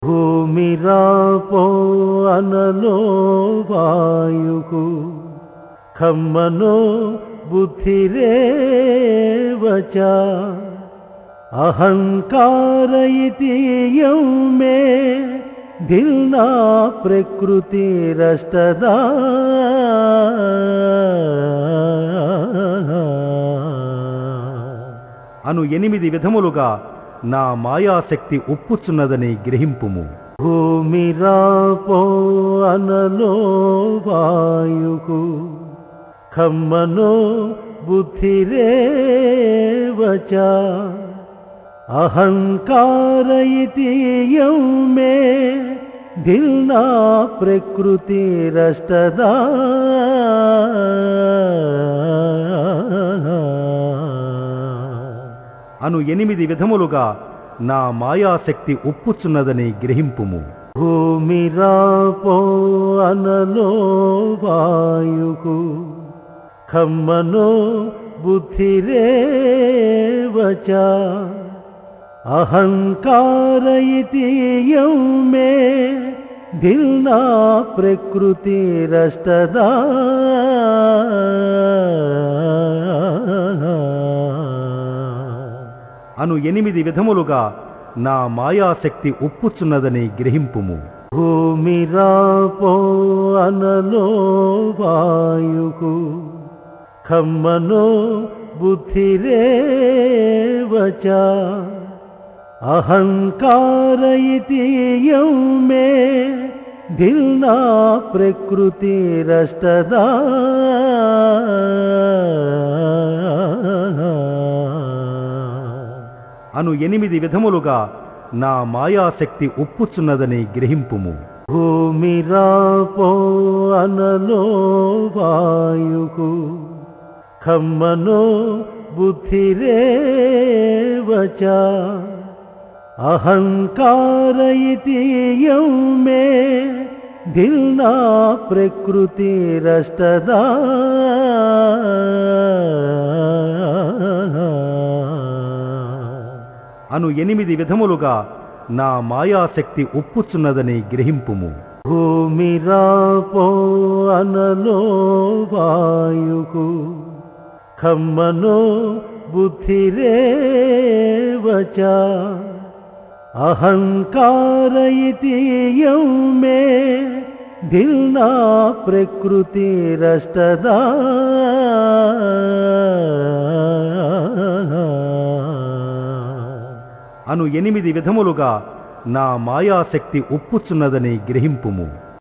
భూమి రాపో అనలో వాయుకు ఖమ్మనో బుద్ధిరేవచ అహంకార ఇతి యం మే ధిల్నా ప్రకృతిరష్టదా అను ఎనిమిది విధములుగా నా మాయాశక్తి ఉప్పుచున్నదని గ్రహింపుము భూమి రాపో అనలో వాయుకు ఖమ్మనో బుద్ధిరేవచ అహంకార ఇతి యం మే ధిల్నా ప్రకృతిరష్టదా అను ఎనిమిది విధములుగా నా మాయాశక్తి ఉప్పుచున్నదని గ్రహింపుము భూమి రాపో అనలో వాయుకు ఖమ్మనో బుద్ధిరేవచ అహంకార ఇతి యం మే ధిల్నా ప్రకృతిరష్టదా అను ఎనిమిది విధములుగా నా మాయాశక్తి ఉప్పుచున్నదని గ్రహింపుము భూమి రాపో అనలో వాయుకు ఖమ్మనో బుద్ధిరేవచ అహంకార ఇతి యం మే ధిల్నా ప్రకృతిరష్టదా అను ఎనిమిది విధములుగా నా మాయాశక్తి ఉప్పుచున్నదని గ్రహింపుము భూమి రాపో అనలో వాయుకు ఖమ్మనో బుద్ధిరేవచ అహంకార ఇతి యం మే ధిల్నా ప్రకృతిరష్టదా అను ఎనిమిది విధములుగా నా మాయాశక్తి ఉప్పుచున్నదని గ్రహింపుము భూమి రాపో అనలో వాయుకు ఖమ్మనో బుద్ధిరేవచ అహంకార ఇతి యం మే ధిల్నా ప్రకృతిరష్టదా అను ఎనిమిది విధములుగా నా మాయాశక్తి ఉప్పుచున్నదని గ్రహింపుము